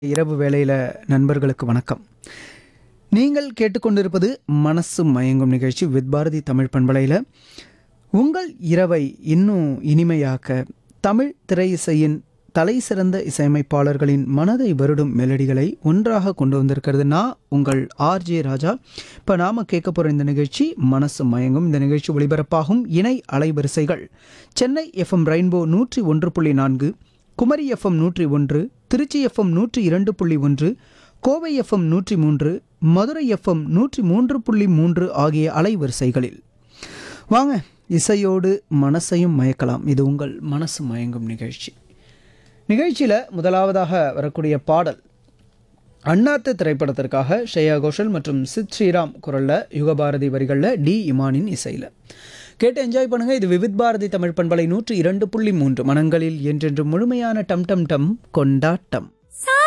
இரவு வேளையில் நண்பர்களுக்கு வணக்கம் நீங்கள் கேட்டுக்கொண்டிருப்பது மனசு மயங்கும் நிகழ்ச்சி வித் பாரதி தமிழ் பண்பலையில் உங்கள் இரவை இன்னும் இனிமையாக்க தமிழ் திரை இசையின் தலை சிறந்த இசையமைப்பாளர்களின் மனதை வருடும் மெலடிகளை ஒன்றாக கொண்டு வந்திருக்கிறது நான் உங்கள் ஆர்ஜே ராஜா இப்போ நாம் கேட்க போகிற இந்த நிகழ்ச்சி மனசு மயங்கும் இந்த நிகழ்ச்சி ஒளிபரப்பாகும் இணை அலைவரிசைகள் சென்னை எஃப்எம் ரெயின்போ நூற்றி ஒன்று புள்ளி நான்கு குமரி எஃப்எம் நூற்றி ஒன்று திருச்சி எஃப்எம் நூற்றி இரண்டு புள்ளி ஒன்று கோவை எஃப்எம் நூற்றி மூன்று மதுரை எஃப்எம் நூற்றி மூன்று புள்ளி மூன்று ஆகிய அலைவரிசைகளில் வாங்க இசையோடு மனசையும் மயக்கலாம் இது உங்கள் மனசு மயங்கும் நிகழ்ச்சி நிகழ்ச்சியில் முதலாவதாக வரக்கூடிய பாடல் அண்ணாத்த திரைப்படத்திற்காக ஸ்ரேயா கோஷல் மற்றும் சித் ஸ்ரீராம் குரலில் யுகபாரதி வரிகளில் டி இமானின் இசையில் கேட்டு என்ஜாய் பண்ணுங்க இது விவித் பாரதி தமிழ் பண்பலை நூற்றி இரண்டு புள்ளி மூன்று மனங்களில் என்றென்று முழுமையான டம் டம் டம் கொண்டாட்டம் சா